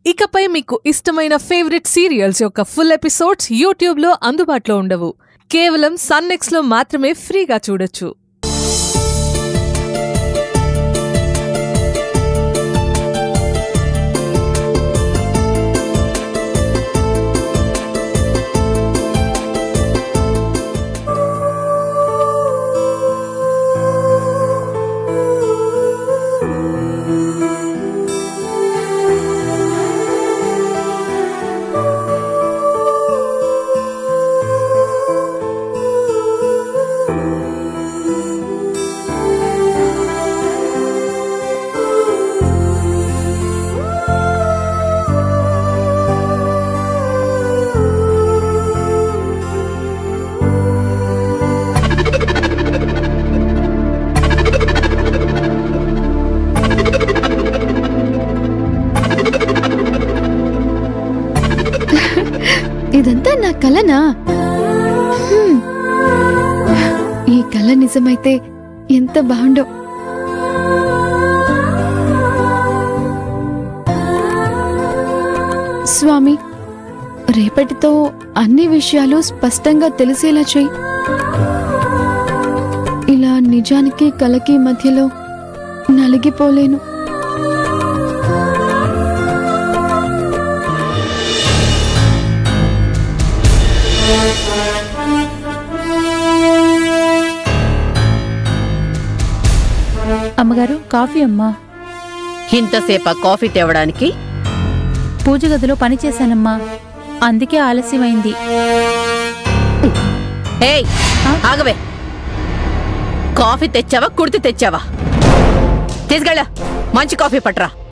ఇకపై మీకు ఇష్టమైన ఫేవరెట్ సీరియల్స్ యొక్క ఫుల్ ఎపిసోడ్స్ యూట్యూబ్లో అందుబాటులో ఉండవు కేవలం సన్నెక్స్లో మాత్రమే ఫ్రీగా చూడొచ్చు ఇదంతా నా కలనా హ్మ్. ఈ కల నిజమైతే ఎంత బాగుండో స్వామి రేపటితో అన్ని విషయాలు స్పష్టంగా తెలిసేలా చెయ్యి ఇలా నిజానికి కలకి మధ్యలో నలిగిపోలేను అమ్మగారు కాఫీ అమ్మా ఇంతసేపా కాఫీ తేవడానికి పూజ గదిలో పని చేశానమ్మా అందుకే ఆలస్యమైంది ఏయ్ ఆగవే కాఫీ తెచ్చావా కుడితి తెచ్చావా తీసుకెళ్ళ మంచి కాఫీ పట్రా